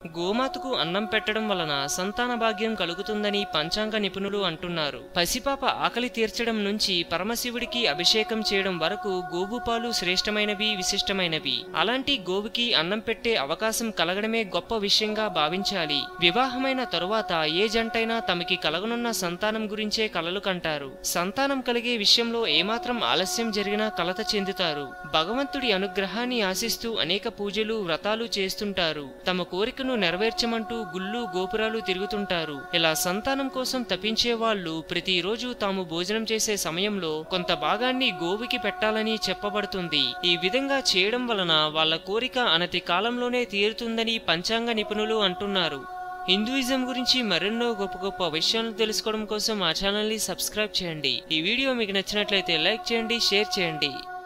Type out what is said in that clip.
గోమాతకు అన్నం పెట్టడం వలన సంతాన భాగ్యం కలుగుతుందని పంచాంగ నిపుణులు అంటున్నారు పసిపాప ఆకలి తీర్చడం నుంచి పరమశివుడికి అభిషేకం చేయడం వరకు గోవు పాలు శ్రేష్టమైనవి విశిష్టమైనవి అలాంటి గోవుకి అన్నం పెట్టే అవకాశం కలగడమే గొప్ప విషయంగా భావించాలి వివాహమైన తరువాత ఏ జంటైనా తమకి కలగనున్న సంతానం గురించే కలలు కంటారు సంతానం కలిగే విషయంలో ఏమాత్రం ఆలస్యం జరిగినా కలత చెందుతారు భగవంతుడి అనుగ్రహాన్ని ఆశిస్తూ అనేక పూజలు వ్రతాలు చేస్తుంటారు తమ కోరికను నెరవేర్చమంటూ గుళ్ళు గోపురాలు తిరుగుతుంటారు ఇలా సంతానం కోసం తపించే వాళ్ళు ప్రతిరోజు తాము భోజనం చేసే సమయంలో కొంత భాగాన్ని గోవుకి పెట్టాలని చెప్పబడుతుంది ఈ విధంగా చేయడం వలన వాళ్ళ కోరిక అనతి కాలంలోనే తీరుతుందని పంచాంగ నిపుణులు అంటున్నారు హిందూయిజం గురించి మరెన్నో గొప్ప గొప్ప విషయాలను తెలుసుకోవడం కోసం మా ఛానల్ని సబ్స్క్రైబ్ చేయండి ఈ వీడియో మీకు నచ్చినట్లయితే లైక్ చేయండి షేర్ చేయండి